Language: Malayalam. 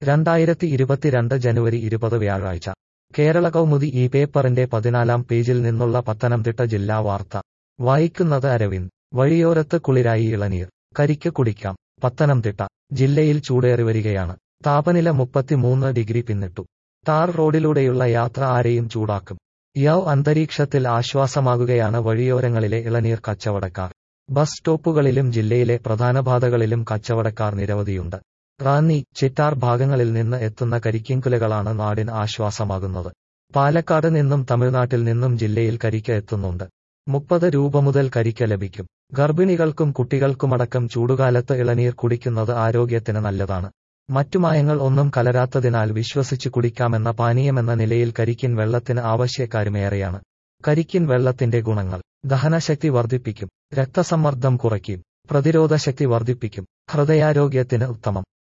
രണ്ടായിരത്തി ഇരുപത്തിരണ്ട് ജനുവരി ഇരുപത് വ്യാഴാഴ്ച കേരള കൗമുദി ഈ പേപ്പറിന്റെ പതിനാലാം പേജിൽ നിന്നുള്ള പത്തനംതിട്ട ജില്ലാ വാർത്ത വായിക്കുന്നത് അരവിന്ദ് വഴിയോരത്ത് കുളിരായി ഇളനീർ കരിക്ക് കുടിക്കാം പത്തനംതിട്ട ജില്ലയിൽ ചൂടേറി വരികയാണ് താപനില മുപ്പത്തിമൂന്ന് ഡിഗ്രി പിന്നിട്ടു ടാർ റോഡിലൂടെയുള്ള യാത്ര ആരെയും ചൂടാക്കും യൗ അന്തരീക്ഷത്തിൽ ആശ്വാസമാകുകയാണ് വഴിയോരങ്ങളിലെ ഇളനീർ കച്ചവടക്കാർ ബസ് സ്റ്റോപ്പുകളിലും ജില്ലയിലെ പ്രധാന പാതകളിലും കച്ചവടക്കാർ നിരവധിയുണ്ട് റാന്നി ചിറ്റാർ ഭാഗങ്ങളിൽ നിന്ന് എത്തുന്ന കരിക്കിൻകുലകളാണ് നാടിന് ആശ്വാസമാകുന്നത് പാലക്കാട് നിന്നും തമിഴ്നാട്ടിൽ നിന്നും ജില്ലയിൽ കരിക്ക് എത്തുന്നുണ്ട് മുപ്പത് രൂപ മുതൽ കരിക്ക് ലഭിക്കും ഗർഭിണികൾക്കും കുട്ടികൾക്കുമടക്കം ചൂടുകാലത്ത് ഇളനീർ കുടിക്കുന്നത് ആരോഗ്യത്തിന് നല്ലതാണ് മറ്റു മായങ്ങൾ ഒന്നും കലരാത്തതിനാൽ വിശ്വസിച്ച് കുടിക്കാമെന്ന പാനീയമെന്ന നിലയിൽ കരിക്കിൻ വെള്ളത്തിന് ആവശ്യക്കാരുമേറെയാണ് കരിക്കിൻ വെള്ളത്തിന്റെ ഗുണങ്ങൾ ദഹനശക്തി വർദ്ധിപ്പിക്കും രക്തസമ്മർദ്ദം കുറയ്ക്കും പ്രതിരോധശക്തി വർദ്ധിപ്പിക്കും ഹൃദയാരോഗ്യത്തിന് ഉത്തമം